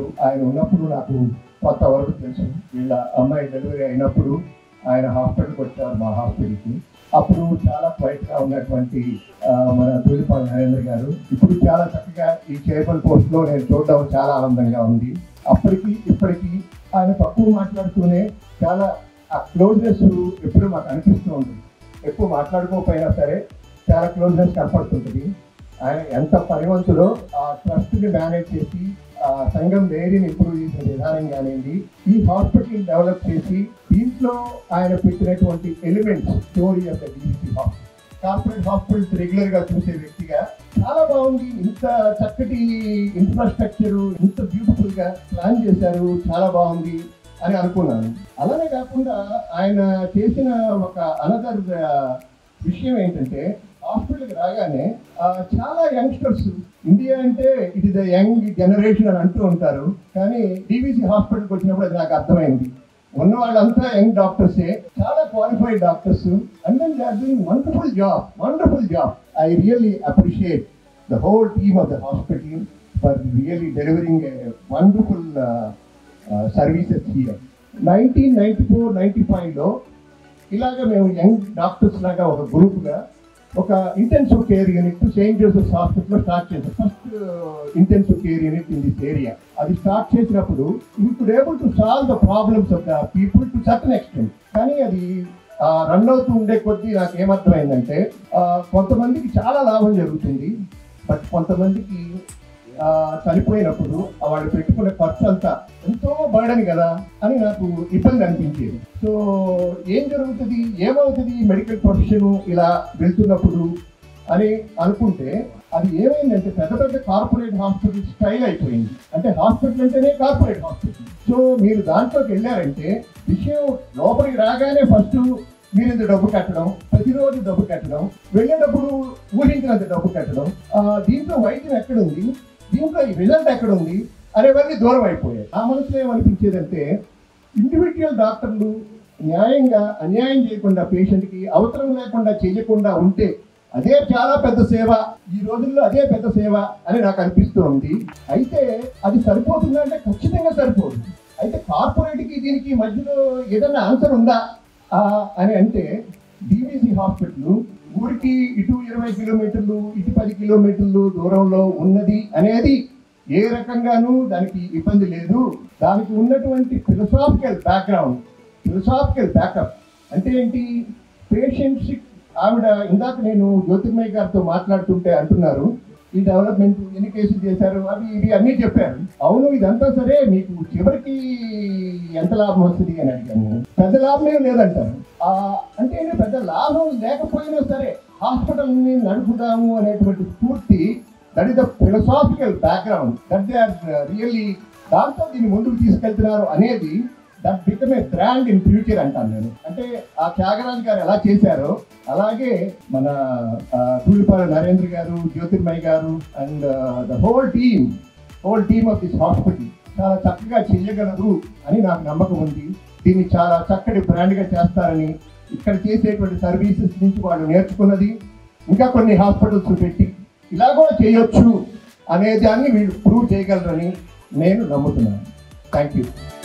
ఆయన ఉన్నప్పుడు నాకు కొంతవరకు తెలుసు వీళ్ళ అమ్మాయి డెలివరీ అయినప్పుడు ఆయన హాస్పిటల్కి వచ్చారు మా హాస్పిటల్కి అప్పుడు చాలా క్వైట్ గా ఉన్నటువంటి ఆ, మన తూలిపాల నరేంద్ర గారు ఇప్పుడు చాలా చక్కగా ఈ చైర్మన్ పోస్ట్ లో నేను చూడడం చాలా ఆనందంగా ఉంది అప్పటికి ఇప్పటికి ఆయన తక్కువ మాట్లాడుతూనే చాలా ఆ క్లోజ్నెస్ ఎప్పుడు మాకు అనిపిస్తూ ఉంటుంది ఎక్కువ మాట్లాడుకోకపోయినా సరే చాలా క్లోజ్నెస్ కనపడుతుంటుంది ఆయన ఎంత పనివంతుడో ఆ ట్రస్ట్ ని మేనేజ్ చేసి ఆ సంఘం డైరీని ఇంప్రూవ్ చేసిన విధానం కానివ్వండి ఈ హాస్పిటల్ డెవలప్ చేసి దీంట్లో ఆయన పెట్టినటువంటి elements story of the DC hospital corporate hospitals regular గా చూసే వ్యక్తిగా చాలా బాగుంది ఇంత చక్కటి ఇన్ఫ్రాస్ట్రక్చర్ ఇంత బ్యూటిఫుల్ గా ప్లాన్ చేశారు చాలా బాగుంది అని అనుకున్నాను అలానే కాకుండా ఆయన చేసిన ఒక అనదర్ విషయం ఏంటంటే హాస్పిటల్కి రాగానే ఆ, చాలా యంగ్స్టర్స్ ఇండియా అంటే it is the young generation అని అంటూ ఉంటారు కానీ డివిసి హాస్పిటల్కి వచ్చినప్పుడు అది నాకు అర్థమైంది ఉన్న వాళ్ళంతా యంగ్ డాక్టర్సే చాలా qualified doctors and then they are doing wonderful job wonderful job I really appreciate the whole team of the hospital for really delivering wonderful services here nineteen ninety four ninety ఫైవ్లో ఇలాగ మేము young doctors లాగా ఒక గ్రూప్గా ఒక intensive care unit Saint Joseph హాస్పిటల్లో start చేసాం first intensive care unit in this area అది స్టార్ట్ చేసినప్పుడు you could able to solve the problems of the people to certain extent కానీ అది రన్ అవుతూ ఉండే కొద్దీ నాకు ఏమర్థమైందంటే ఆ, కొంతమందికి చాలా లాభం జరుగుతుంది బట్ కొంతమందికి ఆ, చనిపోయినప్పుడు ఆ వాళ్ళు పెట్టుకునే ఖర్చు అంతా ఎంతో బర్డన్ కదా అని నాకు ఇబ్బంది అనిపించేది సో ఏం జరుగుతుంది ఏమవుతుంది మెడికల్ ప్రొఫెషన్ ఇలా వెళ్తున్నప్పుడు అని అనుకుంటే అది ఏమైందంటే పెద్ద పెద్ద కార్పొరేట్ హాస్పిటల్ స్టైల్ అయిపోయింది అంటే హాస్పిటల్ అంటేనే కార్పొరేట్ హాస్పిటల్ సో మీరు దాంట్లోకి వెళ్ళారంటే విషయం లోపలికి రాగానే ఫస్ట్ మీరు ఇంత డబ్బు కట్టడం ప్రతిరోజు డబ్బు కట్టడం వెళ్ళేటప్పుడు ఊహించినంత డబ్బు కట్టడం ఆ, దీంట్లో వైద్యం ఎక్కడుంది దీంట్లో ఈ రిజల్ట్ ఎక్కడుంది అనేవన్నీ దూరం అయిపోయాయి ఆ మనసులో ఏమనిపించేదంటే ఇండివిజువల్ డాక్టర్లు న్యాయంగా అన్యాయం చేయకుండా పేషెంట్కి అవసరం లేకుండా చేయకుండా ఉంటే అదే చాలా పెద్ద సేవ ఈ రోజుల్లో అదే పెద్ద సేవ అని నాకు అనిపిస్తూ ఉంది అయితే అది సరిపోతుందా అంటే ఖచ్చితంగా సరిపోదు అయితే కార్పొరేట్కి దీనికి మధ్యలో ఏదైనా ఆన్సర్ ఉందా ఆ, అని అంటే డివిసి హాస్పిటల్ ఊరికి ఇటు ఇరవై కిలోమీటర్లు ఇటు పది కిలోమీటర్లు దూరంలో ఉన్నది అనేది ఏ రకంగానూ దానికి ఇబ్బంది లేదు దానికి ఉన్నటువంటి ఫిలసాఫికల్ బ్యాక్గ్రౌండ్ ఫిలసాఫికల్ బ్యాకప్ అంటే ఏంటి పేషెంట్స్ ఆవిడ ఇందాక నేను జ్యోతిర్మయ్య గారితో మాట్లాడుతుంటే అంటున్నారు ఈ డెవలప్మెంట్ ఎన్ని కేసులు చేశారు అవి ఇవి అన్నీ చెప్పారు అవును ఇదంతా సరే మీకు చివరికి ఎంత లాభం వస్తుంది అని అడిగాను పెద్ద లాభమే లేదంటారు ఆ, అంటే ఏంటి, పెద్ద లాభం లేకపోయినా సరే హాస్పిటల్ని నడుపుదాము అనేటువంటి స్ఫూర్తి that is the philosophical background that they are really దాంతో దీన్ని ముందుకు తీసుకెళ్తున్నారు అనేది that become a brand in future అంటాను నేను అంటే ఆ త్యాగరాజ్ గారు ఎలా చేశారో అలాగే మన తూలిపాల Narendra garu Jyotirmay garu and the whole team whole team of this hospital చాలా చక్కగా చేయగలరు అని నాకు నమ్మకం ఉంది దీన్ని చాలా చక్కటి బ్రాండ్గా చేస్తారని ఇక్కడ చేసేటువంటి సర్వీసెస్ నుంచి వాళ్ళు నేర్చుకున్నది ఇంకా కొన్ని హాస్పిటల్స్ పెట్టి ఇలా కూడా చేయొచ్చు అనే దాన్ని వీళ్ళు ప్రూవ్ చేయగలరని నేను నమ్ముతున్నాను థ్యాంక్ యూ